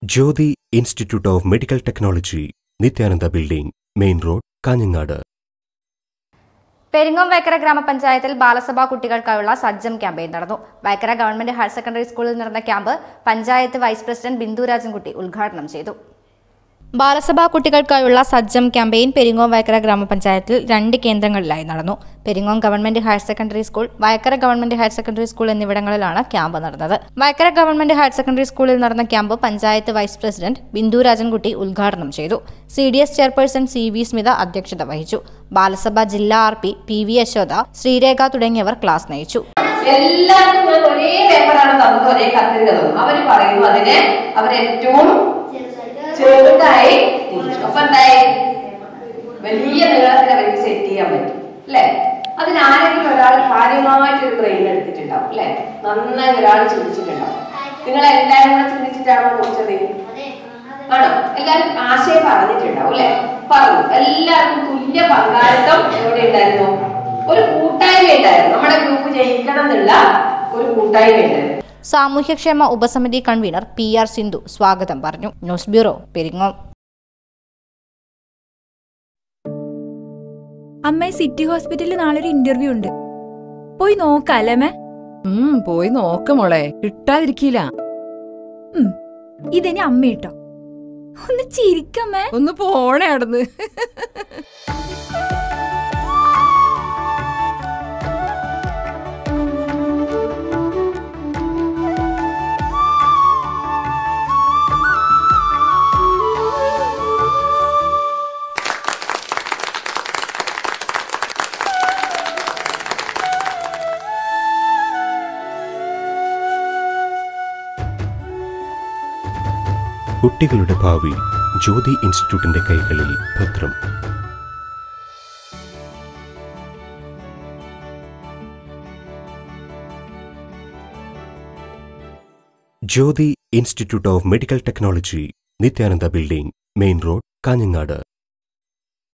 Jyothi institute of medical technology Nithyananda building main road Kanhangad Peringome Vaikkara ഗ്രാമപഞ്ചായത്തിൽ ബാലസഭാ കുട്ടികൾക്കായുള്ള സജ്ജം ക്യാമ്പയിൻ നടന്നു വൈക്കര ഗവൺമെന്റ് ഹയർ സെക്കൻഡറി സ്കൂളിൽ നടന്ന camp panchayat vice president Bindu Rajankutty ഉദ്ഘാടനം ചെയ്തു ബാലസഭാ കുട്ടികൾക്കായുള്ള സജ്ജം ക്യാമ്പയിൻ പെരിങ്ങോം വൈക്കര ഗ്രാമപഞ്ചായത്തിൽ രണ്ട് കേന്ദ്രങ്ങളിലായി നടന്നു Peringome government higher secondary school Vaikkara government higher secondary school എന്നിവിടങ്ങളിലാണ് ക്യാമ്പ് നടന്നത് വൈക്കര ഗവൺമെന്റ് ഹയർ സെക്കൻഡറി സ്കൂളിൽ നടന്ന camp panchayat vice president Bindu Rajankutty ഉദ്ഘാടനം ചെയ്തു C D S chairperson C V Smitha അധ്യക്ഷത വഹിച്ചു ബാലസഭ ജില്ലാ R P P V Yashoda Sreerekha തുടങ്ങിയവർ ക്ലാസ് നയിച്ചു എല്ലാവർക്കും ഞാൻ ഒരേ പേപ്പറാണ് തന്നത് ഒരേ കത്തിന്റെ തന്നു അവര് പറയുന്നു അതിനെ അവരേറ്റവും ചെറുതായി തിരിച്ചു അപ്പൊ എന്തായി വലിയ നീളത്തിൽ അവർക്ക് സെറ്റ് ചെയ്യാൻ പറ്റും അല്ലെ അതിന് ആരെങ്കിലും ഒരാൾ കാര്യമായിട്ടൊരു ബ്രെയിൻ എടുത്തിട്ടുണ്ടാവും അല്ലെ നന്നായി ഒരാൾ ചിന്തിച്ചിട്ടുണ്ടാവും നിങ്ങൾ എല്ലാരും കൂടെ ചിന്തിച്ചിട്ടാണോ കുറിച്ചത് ആണോ എല്ലാരും ആശയം പറഞ്ഞിട്ടുണ്ടാവും അല്ലെ പറഞ്ഞു എല്ലാവർക്കും തുല്യ പങ്കാളിത്തം എവിടെ ഉണ്ടായിരുന്നു ഒരു കൂട്ടായ്മ ഉണ്ടായിരുന്നു നമ്മുടെ ഗ്രൂപ്പ് ജയിക്കണം എന്നുള്ള ഒരു കൂട്ടായ്മ ഉണ്ടായിരുന്നു സാമൂഹ്യക്ഷേമ ഉപസമിതി കൺവീനർ പി ആർ സിന്ധു സ്വാഗതം പറഞ്ഞു ന്യൂസ് ബ്യൂറോ പെരിങ്ങോം അമ്മേ സിറ്റി ഹോസ്പിറ്റലിൽ നാളെ ഒരു ഇന്റർവ്യൂ ഉണ്ട് പോയി നോക്കാല്ലേ മേ ഉം പോയി നോക്ക മോളെ കിട്ടാതിരിക്കില്ല ഇതിനി അമ്മ കേട്ടോ ഒന്ന് ചിരിക്കമ്മേ ഒന്ന് പോണേ അവിടുന്ന് കുട്ടികളുടെ ഭാവി ജ്യോതി ഇൻസ്റ്റിറ്റ്യൂട്ടിന്റെ കൈകളിൽ ഭദ്രം Jyothi institute of medical technology Nithyananda building main road Kanhangad